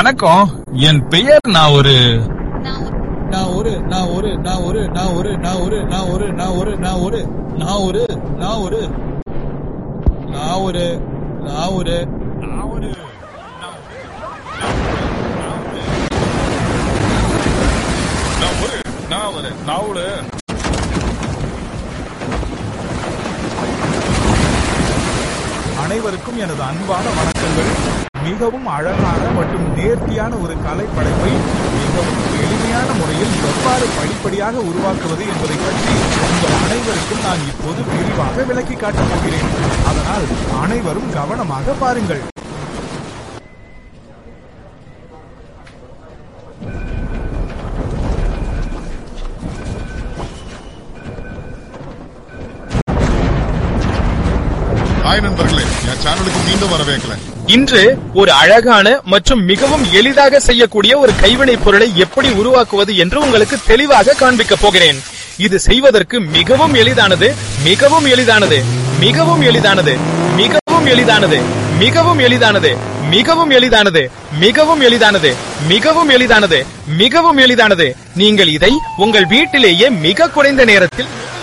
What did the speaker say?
வணக்கம் என் பெயர் நான் ஒரு நான் ஒரு நான் ஒரு நான் ஒரு நான் ஒரு நான் ஒரு நான் ஒரு நான் ஒரு நான் ஒரு நான் ஒரு நான் ஒரு நான் ஒரு நான் ஒரு நான் ஒரு நான் ஒரு நான் ஒரு நான் ஒரு அனைவருக்கும் எனது அன்பான வணக்கங்கள் மிகவும் அழகான மற்றும் நேர்த்தியான ஒரு கலை படைப்பை மிகவும் எளிமையான முறையில் எவ்வாறு படிப்படியாக உருவாக்குவது என்பதை பற்றி உங்கள் அனைவருக்கும் நான் இப்போது விரிவாக விளக்கி காட்டப் போகிறேன் அதனால் அனைவரும் கவனமாக பாருங்கள் ஹாய் நண்பர்களே என் சேனலுக்கு மீண்டும் வரவேற்கிறேன் இன்று ஒரு அழகான மற்றும் மிகவும் எளிதாக செய்யக்கூடிய ஒரு கைவினைப் பொருளை எப்படி உருவாக்குவது என்று உங்களுக்கு தெளிவாக காண்பிக்கப் போகிறேன் இது செய்வதற்கு மிகவும் எளிதானது மிகவும் எளிதானது மிகவும் எளிதானது மிகவும் எளிதானது மிகவும் எளிதானது மிகவும் எளிதானது மிகவும் எளிதானது மிகவும் எளிதானது மிகவும் எளிதானது நீங்கள் இதை உங்கள் வீட்டிலேயே மிக குறைந்த நேரத்தில்